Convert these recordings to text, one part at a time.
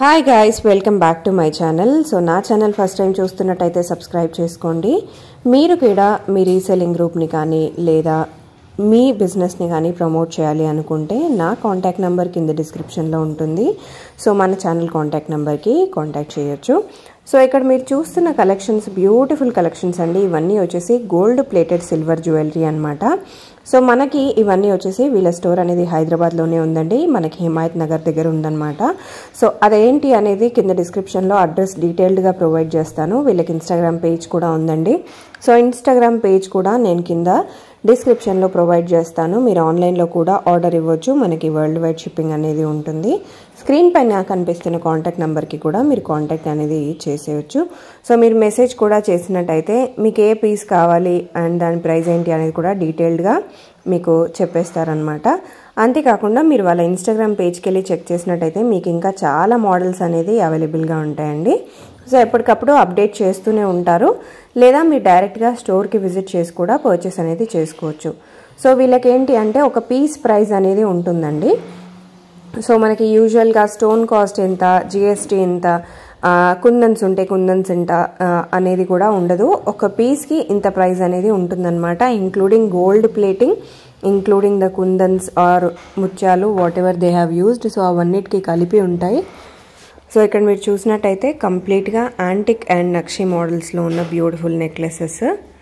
hi guys welcome back to my channel so నా channel first time చూస్తున్నట్టయితే subscribe చేసుకోండి మీరు కూడా మీ రీసెల్లింగ్ గ్రూప్ని కానీ లేదా మీ బిజినెస్ని కానీ ప్రమోట్ చేయాలి అనుకుంటే నా కాంటాక్ట్ నెంబర్ కింద డిస్క్రిప్షన్లో ఉంటుంది సో మన ఛానల్ కాంటాక్ట్ నెంబర్కి కాంటాక్ట్ చేయొచ్చు సో ఇక్కడ మీరు చూస్తున్న కలెక్షన్స్ బ్యూటిఫుల్ కలెక్షన్స్ అండి ఇవన్నీ వచ్చేసి గోల్డ్ ప్లేటెడ్ సిల్వర్ జ్యువెలరీ అనమాట సో మనకి ఇవన్నీ వచ్చేసి వీళ్ళ స్టోర్ అనేది హైదరాబాద్లోనే ఉందండి మనకి హిమాయత్ నగర్ దగ్గర ఉందన్నమాట సో అదేంటి అనేది కింద డిస్క్రిప్షన్లో అడ్రస్ డీటెయిల్డ్గా ప్రొవైడ్ చేస్తాను వీళ్ళకి ఇన్స్టాగ్రామ్ పేజ్ కూడా ఉందండి సో ఇన్స్టాగ్రామ్ పేజ్ కూడా నేను కింద డిస్క్రిప్షన్లో ప్రొవైడ్ చేస్తాను మీరు ఆన్లైన్లో కూడా ఆర్డర్ ఇవ్వచ్చు మనకి వరల్డ్ వైడ్ షిప్పింగ్ అనేది ఉంటుంది స్క్రీన్ పైన కనిపిస్తున్న కాంటాక్ట్ నెంబర్కి కూడా మీరు కాంటాక్ట్ అనేది చేసేయచ్చు సో మీరు మెసేజ్ కూడా చేసినట్టయితే మీకు ఏ పీస్ కావాలి అండ్ దాని ప్రైస్ ఏంటి అనేది కూడా డీటెయిల్డ్గా మీకు చెప్పేస్తారనమాట అంతేకాకుండా మీరు వాళ్ళ ఇన్స్టాగ్రామ్ పేజ్కి వెళ్ళి చెక్ చేసినట్టయితే మీకు ఇంకా చాలా మోడల్స్ అనేది అవైలబుల్గా ఉంటాయండి సో ఎప్పటికప్పుడు అప్డేట్ చేస్తూనే ఉంటారు లేదా మీరు డైరెక్ట్గా స్టోర్కి విజిట్ చేసి కూడా పర్చేస్ అనేది చేసుకోవచ్చు సో వీళ్ళకి ఏంటి అంటే ఒక పీస్ ప్రైస్ అనేది ఉంటుందండి సో మనకి యూజువల్గా స్టోన్ కాస్ట్ ఎంత జిఎస్టీ ఎంత కుందన్స్ ఉంటే కుందన్స్ ఎంత అనేది కూడా ఉండదు ఒక పీస్కి ఇంత ప్రైస్ అనేది ఉంటుందన్నమాట including gold plating including the kundans or ముత్యాలు whatever they have used so అవన్నిటికీ కలిపి ఉంటాయి సో ఇక్కడ మీరు చూసినట్టయితే కంప్లీట్గా యాంటిక్ అండ్ నక్షి మోడల్స్లో ఉన్న బ్యూటిఫుల్ నెక్లెసెస్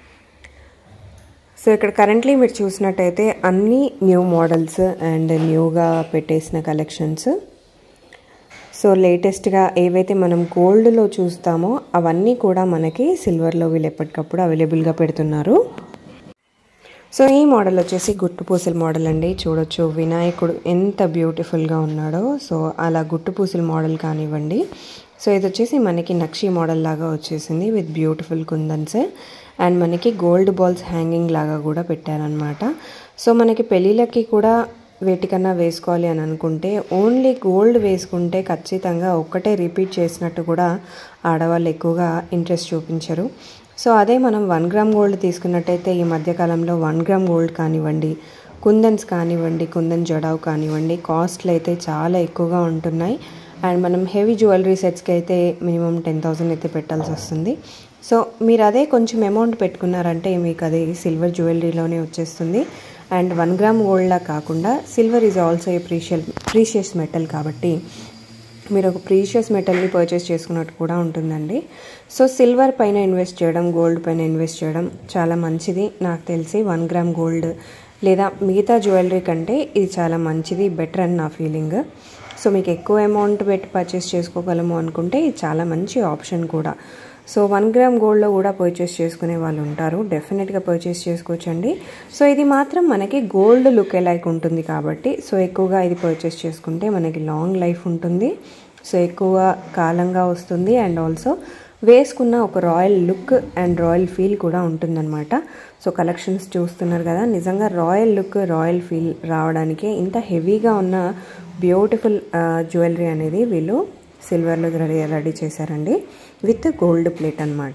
సో ఇక్కడ కరెంట్లీ మీరు చూసినట్టయితే అన్ని న్యూ మోడల్స్ అండ్ న్యూగా పెట్టేసిన కలెక్షన్స్ సో లేటెస్ట్గా ఏవైతే మనం గోల్డ్లో చూస్తామో అవన్నీ కూడా మనకి సిల్వర్లో వీళ్ళు ఎప్పటికప్పుడు అవైలబుల్గా పెడుతున్నారు సో ఈ మోడల్ వచ్చేసి గుట్టుపూసల మోడల్ అండి చూడొచ్చు వినాయకుడు ఎంత బ్యూటిఫుల్గా ఉన్నాడో సో అలా గుట్టుపూసల మోడల్ కానివ్వండి సో ఇది వచ్చేసి మనకి నక్షి మోడల్ లాగా వచ్చేసింది విత్ బ్యూటిఫుల్ కుందన్స్ అండ్ మనకి గోల్డ్ బాల్స్ హ్యాంగింగ్ లాగా కూడా పెట్టారనమాట సో మనకి పెళ్ళిళ్ళకి కూడా వేటికన్నా వేసుకోవాలి అని అనుకుంటే ఓన్లీ గోల్డ్ వేసుకుంటే ఖచ్చితంగా ఒక్కటే రిపీట్ చేసినట్టు కూడా ఆడవాళ్ళు ఎక్కువగా ఇంట్రెస్ట్ చూపించరు సో అదే మనం వన్ గ్రామ్ గోల్డ్ తీసుకున్నట్టయితే ఈ మధ్యకాలంలో వన్ గ్రామ్ గోల్డ్ కానివ్వండి కుందన్స్ కానివ్వండి కుందన్ జడావ్ కానివ్వండి కాస్ట్లు అయితే చాలా ఎక్కువగా ఉంటున్నాయి అండ్ మనం హెవీ జ్యువెలరీ సెట్స్కి అయితే మినిమం టెన్ థౌసండ్ అయితే పెట్టాల్సి వస్తుంది సో మీరు అదే కొంచెం అమౌంట్ పెట్టుకున్నారంటే మీకు అది సిల్వర్ జ్యువెలరీలోనే వచ్చేస్తుంది అండ్ వన్ గ్రామ్ గోల్డ్లా కాకుండా silver is also a precious precious metal కాబట్టి మీరు ఒక ప్రీషియస్ మెటల్ని పర్చేస్ చేసుకున్నట్టు కూడా ఉంటుందండి సో సిల్వర్ పైన ఇన్వెస్ట్ చేయడం గోల్డ్ పైన ఇన్వెస్ట్ చేయడం చాలా మంచిది నాకు తెలిసి వన్ గ్రామ్ గోల్డ్ లేదా మిగతా జ్యువెలరీ కంటే ఇది చాలా మంచిది బెటర్ అని నా ఫీలింగ్ సో మీకు ఎక్కువ అమౌంట్ పెట్టి పర్చేస్ చేసుకోగలము అనుకుంటే ఇది చాలా మంచి ఆప్షన్ కూడా సో వన్ గ్రామ్ గోల్డ్లో కూడా పర్చేస్ చేసుకునే వాళ్ళు ఉంటారు డెఫినెట్గా పర్చేస్ చేసుకోవచ్చండి సో ఇది మాత్రం మనకి గోల్డ్ లుక్ ఎలైక్ ఉంటుంది కాబట్టి సో ఎక్కువగా ఇది పర్చేస్ చేసుకుంటే మనకి లాంగ్ లైఫ్ ఉంటుంది సో ఎక్కువ కాలంగా వస్తుంది అండ్ ఆల్సో వేసుకున్న ఒక royal look and royal feel కూడా ఉంటుందన్నమాట సో కలెక్షన్స్ చూస్తున్నారు కదా నిజంగా రాయల్ లుక్ రాయల్ ఫీల్ రావడానికి ఇంత హెవీగా ఉన్న బ్యూటిఫుల్ జ్యువెలరీ అనేది వీళ్ళు సిల్వర్లో రెడీ రెడీ చేశారండి విత్ గోల్డ్ ప్లేట్ అనమాట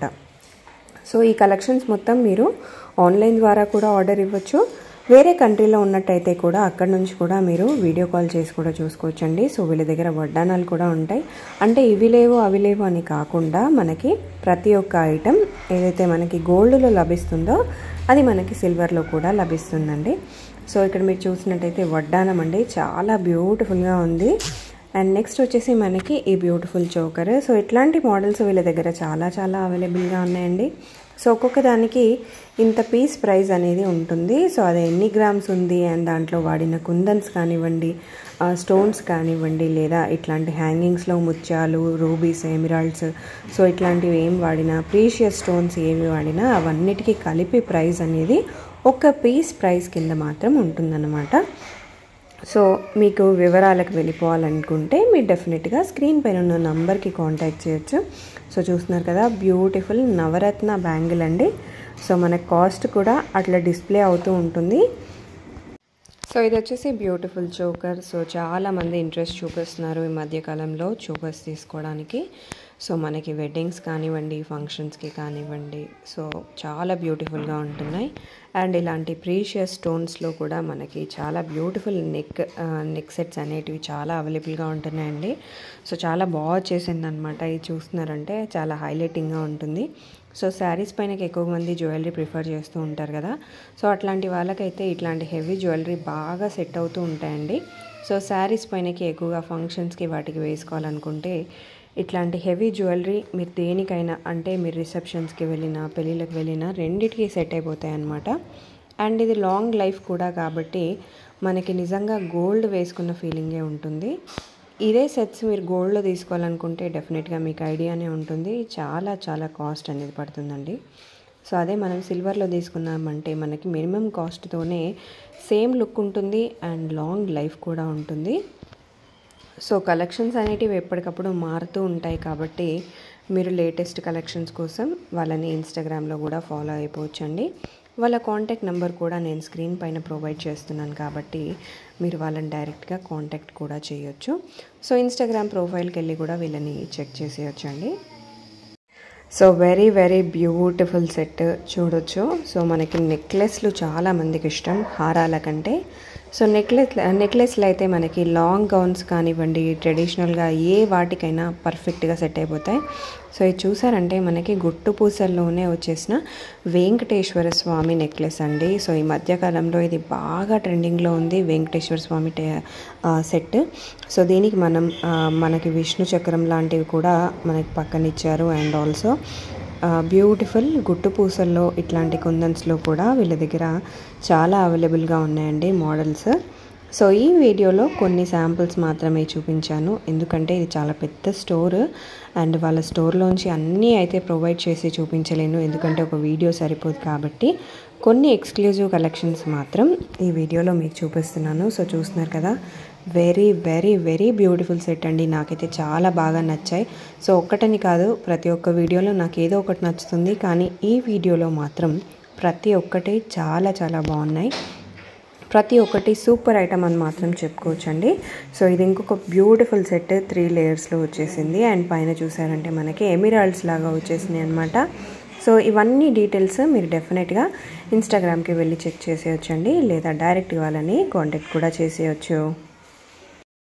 సో ఈ కలెక్షన్స్ మొత్తం మీరు ఆన్లైన్ ద్వారా కూడా ఆర్డర్ ఇవ్వచ్చు వేరే కంట్రీలో ఉన్నట్టయితే కూడా అక్కడ నుంచి కూడా మీరు వీడియో కాల్ చేసి కూడా చూసుకోవచ్చండి సో వీళ్ళ దగ్గర వడ్డానాలు కూడా ఉంటాయి అంటే ఇవి లేవు అవి లేవు అని కాకుండా మనకి ప్రతి ఒక్క ఐటెం ఏదైతే మనకి గోల్డ్లో లభిస్తుందో అది మనకి సిల్వర్లో కూడా లభిస్తుందండి సో ఇక్కడ మీరు చూసినట్టయితే వడ్డానం అండి చాలా బ్యూటిఫుల్గా ఉంది అండ్ నెక్స్ట్ వచ్చేసి మనకి ఈ బ్యూటిఫుల్ చోకర్ సో ఇట్లాంటి మోడల్స్ వీళ్ళ దగ్గర చాలా చాలా అవైలబుల్గా ఉన్నాయండి సో ఒక్కొక్క దానికి ఇంత పీస్ ప్రైస్ అనేది ఉంటుంది సో అది ఎన్ని గ్రామ్స్ ఉంది అండ్ దాంట్లో వాడిన కుందన్స్ కానివ్వండి స్టోన్స్ కానివ్వండి లేదా ఇట్లాంటి హ్యాంగింగ్స్లో ముత్యాలు రూబీస్ ఎమిరాల్డ్స్ సో ఇట్లాంటివి ఏం వాడినా ప్రీషియస్ స్టోన్స్ ఏమి వాడినా అవన్నిటికీ కలిపి ప్రైస్ అనేది ఒక పీస్ ప్రైస్ కింద మాత్రం ఉంటుందన్నమాట సో మీకు వివరాలకు వెళ్ళిపోవాలనుకుంటే మీరు డెఫినెట్గా స్క్రీన్ పైన ఉన్న నంబర్కి కాంటాక్ట్ చేయొచ్చు సో చూస్తున్నారు కదా బ్యూటిఫుల్ నవరత్న బ్యాంగిల్ అండి సో మన కాస్ట్ కూడా అట్లా డిస్ప్లే అవుతూ ఉంటుంది సో ఇది వచ్చేసి బ్యూటిఫుల్ చోకర్ సో చాలామంది ఇంట్రెస్ట్ చూపిస్తున్నారు ఈ మధ్యకాలంలో చోకర్స్ తీసుకోవడానికి సో మనకి వెడ్డింగ్స్ కానివ్వండి ఫంక్షన్స్కి కానివ్వండి సో చాలా బ్యూటిఫుల్గా ఉంటున్నాయి అండ్ ఇలాంటి ప్రీషియస్ స్టోన్స్లో కూడా మనకి చాలా బ్యూటిఫుల్ నెక్ నెక్ సెట్స్ అనేటివి చాలా అవైలబుల్గా ఉంటున్నాయండి సో చాలా బాగా చేసింది అనమాట ఇది చూస్తున్నారంటే చాలా హైలైటింగ్గా ఉంటుంది సో శారీస్ పైన ఎక్కువ మంది జ్యువెలరీ ప్రిఫర్ చేస్తూ ఉంటారు కదా సో అట్లాంటి వాళ్ళకైతే ఇట్లాంటి హెవీ జ్యువెలరీ బాగా సెట్ అవుతూ ఉంటాయండి సో శారీస్ పైనకి ఎక్కువగా ఫంక్షన్స్కి వాటికి వేసుకోవాలనుకుంటే ఇట్లాంటి హెవీ జ్యువెలరీ మీరు దేనికైనా అంటే మీరు రిసెప్షన్స్కి వెళ్ళినా పెళ్ళిళ్ళకి వెళ్ళినా రెండిటికి సెట్ అయిపోతాయి అన్నమాట అండ్ ఇది లాంగ్ లైఫ్ కూడా కాబట్టి మనకి నిజంగా గోల్డ్ వేసుకున్న ఫీలింగే ఉంటుంది ఇదే సెట్స్ మీరు గోల్డ్లో తీసుకోవాలనుకుంటే డెఫినెట్గా మీకు ఐడియానే ఉంటుంది చాలా చాలా కాస్ట్ అనేది పడుతుందండి సో అదే మనం సిల్వర్లో తీసుకున్నామంటే మనకి మినిమం కాస్ట్తోనే సేమ్ లుక్ ఉంటుంది అండ్ లాంగ్ లైఫ్ కూడా ఉంటుంది సో కలెక్షన్స్ అనేటివి ఎప్పటికప్పుడు మారుతూ ఉంటాయి కాబట్టి మీరు లేటెస్ట్ కలెక్షన్స్ కోసం వాళ్ళని ఇన్స్టాగ్రామ్లో కూడా ఫాలో అయిపోవచ్చండి వాళ్ళ కాంటాక్ట్ నెంబర్ కూడా నేను స్క్రీన్ పైన ప్రొవైడ్ చేస్తున్నాను కాబట్టి మీరు వాళ్ళని డైరెక్ట్గా కాంటాక్ట్ కూడా చేయొచ్చు సో ఇన్స్టాగ్రామ్ ప్రొఫైల్కి వెళ్ళి కూడా వీళ్ళని చెక్ చేసేయచ్చండి so very very beautiful set చూడొచ్చు సో మనకి నెక్లెస్లు చాలా మందికి ఇష్టం హారాల కంటే సో నెక్లెస్ నెక్లెస్లు అయితే మనకి లాంగ్ గౌన్స్ కానివ్వండి ట్రెడిషనల్గా ఏ వాటికైనా పర్ఫెక్ట్గా సెట్ అయిపోతాయి సో ఇది చూసారంటే మనకి గుట్టు పూసల్లోనే వచ్చేసిన వెంకటేశ్వర స్వామి నెక్లెస్ అండి సో ఈ మధ్యకాలంలో ఇది బాగా ట్రెండింగ్లో ఉంది వెంకటేశ్వర స్వామి సెట్ సో దీనికి మనం మనకి విష్ణు చక్రం లాంటివి కూడా మనకి పక్కన ఇచ్చారు అండ్ ఆల్సో బ్యూటిఫుల్ గుట్టు పూసల్లో ఇట్లాంటి కుందన్స్లో కూడా వీళ్ళ దగ్గర చాలా అవైలబుల్గా ఉన్నాయండి మోడల్స్ సో ఈ వీడియోలో కొన్ని శాంపుల్స్ మాత్రమే చూపించాను ఎందుకంటే ఇది చాలా పెద్ద స్టోర్ అండ్ వాళ్ళ స్టోర్లోంచి అన్నీ అయితే ప్రొవైడ్ చేసి చూపించలేను ఎందుకంటే ఒక వీడియో సరిపోదు కాబట్టి కొన్ని ఎక్స్క్లూజివ్ కలెక్షన్స్ మాత్రం ఈ వీడియోలో మీకు చూపిస్తున్నాను సో చూస్తున్నారు కదా very very very beautiful set అండి నాకైతే చాలా బాగా నచ్చాయి సో ఒక్కటని కాదు ప్రతి ఒక్క వీడియోలో నాకు ఏదో ఒకటి నచ్చుతుంది కానీ ఈ వీడియోలో మాత్రం ప్రతి ఒక్కటి చాలా చాలా బాగున్నాయి ప్రతి ఒక్కటి సూపర్ ఐటమ్ అని మాత్రం చెప్పుకోవచ్చండి సో ఇది ఇంకొక బ్యూటిఫుల్ సెట్ త్రీ లేయర్స్లో వచ్చేసింది అండ్ పైన చూసారంటే మనకి ఎమిరాల్డ్స్ లాగా వచ్చేసినాయి అనమాట సో ఇవన్నీ డీటెయిల్స్ మీరు డెఫినెట్గా ఇన్స్టాగ్రామ్కి వెళ్ళి చెక్ చేసేయచ్చండి లేదా డైరెక్ట్ వాళ్ళని కాంటాక్ట్ కూడా చేసేయచ్చు